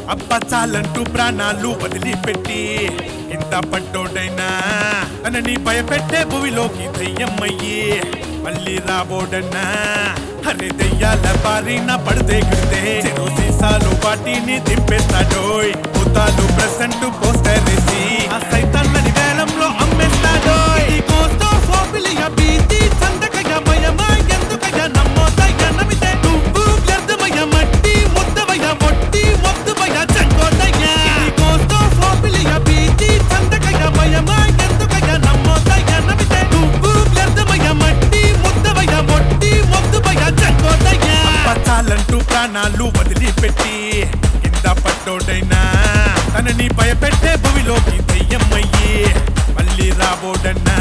అబ్బ చాలంటూ ప్రాణాలు వదిలిపెట్టి ఇంత పట్టోడైనా తనని భయపెట్టే భూమిలోకి దయ్యమ్మయ్యి మళ్ళీ రాబోడన్నా అరే దెయ్యాల బారిన పడితే గిడితే చెరు సీసాలు వాటిని దింపేస్తాడోయ్ భూతాలు ప్రెసెంట్ పోస్టర్ వేసి ఆ సైతాన్లని వేలంలో అమ్మేస్తాడోయ్ ఈ కోస్తో ఫోబిలియ భీతి చందకయ మయమా ఎందుకయ నమ్మోదయ నమితే నువ్వు వ్యర్థమయ మట్టి ముద్దవయ మొట్టి మొద్దువయ చంకోదయ ఈ కోస్తో ఫోబిలియ భీతి చందకయ మయమా ఎందుకయ నమ్మోదయ నమితే నువ్వు వ్యర్థమయ మట్టి ముద్దవయ మొట్టి మొద్దువయ చంకోదయ చాలంటూ ప్రాణాలు వదిలిపెట్టి కింద పట్టోడైనా తనని భయపెట్టే భూమిలోకి దెయ్యమ్మయ్యి మళ్ళీ రాబోడన్నా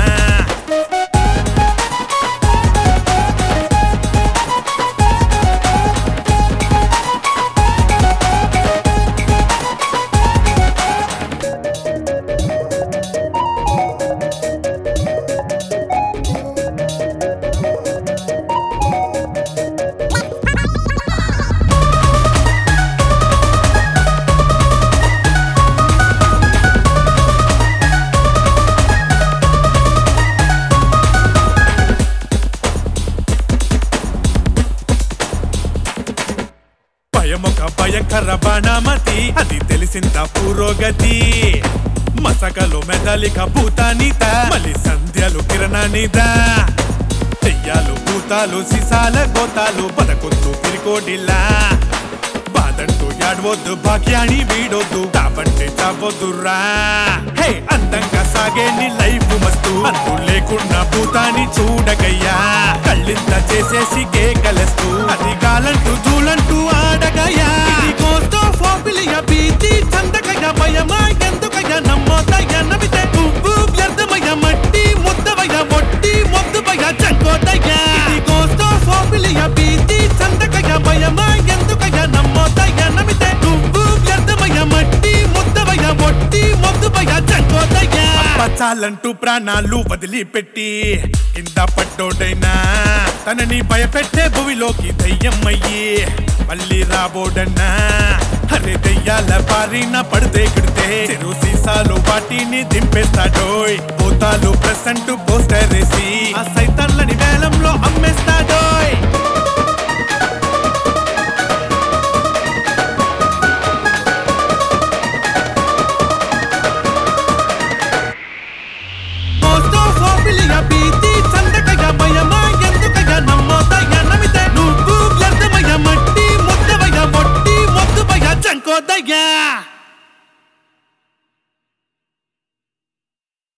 భయమొక భయంకర బాణమతి అది తెలిసింత పురోగతి మసకలు మెదలిక భూతానిత మళ్ళీ సంధ్యలు కిరణానిద దెయ్యాలు భూతాలు సిసాల గోతాలు పదకొద్దు పిరికోడిలా బాదంటూ యాడవద్దు భాగ్యాన్ని వీడొద్దు తాపంటే చావద్దురా హే అందంగా సాగే నీ లైఫ్ మస్తు అంతు లేకుండా భూతాన్ని చూడగయ్యా కళ్ళింత చేసేసి కేకలేస్తూ అది కాలంటూ దూలంటూ ఆడగయ్యా ఇది కోస్తో ఫోబిలియ భీతి చందకయ భయమా ఎందుకయ నమ్మోదయ నవితే నువ్వు వ్యర్థమయ మట్టి ముద్దవయ మొట్టి మొద్దువయ చంకోదయ ఇది కోస్తో ఫోబిలియ భీతి చందకయ భయమా ఎందుకయ నమ్మోదయ నవితే నువ్వు వ్యర్థమయ మట్టి ముద్దవయ మొట్టి మొద్దువయ చంకోదయ చాలంటూ ప్రాణాలు వదిలిపెట్టి కింద పట్టోడైనా తనని భయపెట్టే భూమిలోకి దయ్యమ్మయ్యి మళ్ళీ రాబోడన్నా అరే దెయ్యాల బారిన పడితే గిడితే చెరు సీసాలు వాటిని దింపేస్తాడోయ్ భూతాలు ప్రెసెంట్ పోస్టర్ వేసి ఆ సైతాన్లని వేలంలో అమ్మేస్తాడోయ్